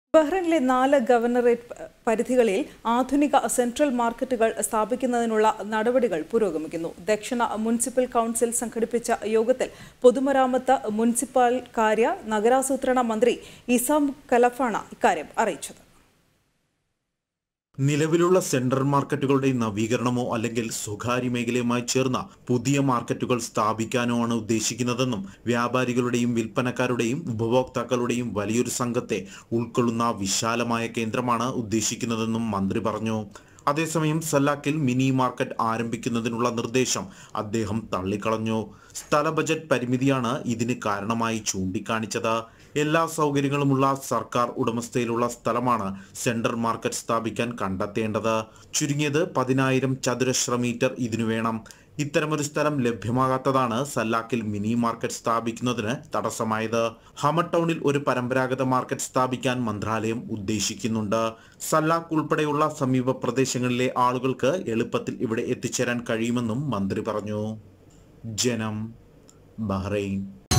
ബഹ്റൈനിലെ നാല് ഗവർണറേറ്റ് പരിധികളിൽ ആധുനിക സെൻട്രൽ മാർക്കറ്റുകൾ സ്ഥാപിക്കുന്നതിനുള്ള നടപടികൾ പുരോഗമിക്കുന്നു ദക്ഷിണ മുനിസിപ്പൽ കൗൺസിൽ സംഘടിപ്പിച്ച യോഗത്തിൽ പൊതുമരാമത്ത് മുനിസിപ്പൽ കാര്യ നഗരാസൂത്രണ മന്ത്രി ഇസാം കലഫാണ് ഇക്കാര്യം അറിയിച്ചത് നിലവിലുള്ള സെൻട്രൽ മാർക്കറ്റുകളുടെ നവീകരണമോ അല്ലെങ്കിൽ സ്വകാര്യ മേഖലയുമായി ചേർന്ന പുതിയ മാർക്കറ്റുകൾ സ്ഥാപിക്കാനോ ആണ് ഉദ്ദേശിക്കുന്നതെന്നും വ്യാപാരികളുടെയും വിൽപ്പനക്കാരുടെയും ഉപഭോക്താക്കളുടെയും വലിയൊരു സംഘത്തെ ഉൾക്കൊള്ളുന്ന വിശാലമായ കേന്ദ്രമാണ് ഉദ്ദേശിക്കുന്നതെന്നും മന്ത്രി പറഞ്ഞു അതേസമയം സല്ലാക്കിൽ മിനി മാർക്കറ്റ് ആരംഭിക്കുന്നതിനുള്ള നിർദ്ദേശം അദ്ദേഹം തള്ളിക്കളഞ്ഞു സ്ഥല ബജറ്റ് പരിമിതിയാണ് ഇതിന് കാരണമായി ചൂണ്ടിക്കാണിച്ചത് എല്ലാ സൗകര്യങ്ങളുമുള്ള സർക്കാർ ഉടമസ്ഥയിലുള്ള സ്ഥലമാണ് സെൻട്രൽ മാർക്കറ്റ് സ്ഥാപിക്കാൻ കണ്ടെത്തേണ്ടത് ചുരുങ്ങിയത് പതിനായിരം ചതുരശ്ര മീറ്റർ ഇതിനു വേണം ഇത്തരമൊരു സ്ഥലം ലഭ്യമാകാത്തതാണ് സല്ലാക്കിൽ മിനി മാർക്കറ്റ് സ്ഥാപിക്കുന്നതിന് തടസ്സമായത് ഹമർ ടൗണിൽ ഒരു പരമ്പരാഗത മാർക്കറ്റ് സ്ഥാപിക്കാൻ മന്ത്രാലയം ഉദ്ദേശിക്കുന്നുണ്ട് സല്ലാക്ക് ഉൾപ്പെടെയുള്ള സമീപ പ്രദേശങ്ങളിലെ ആളുകൾക്ക് എളുപ്പത്തിൽ ഇവിടെ എത്തിച്ചേരാൻ കഴിയുമെന്നും മന്ത്രി പറഞ്ഞു ജനം ബഹ്റൈൻ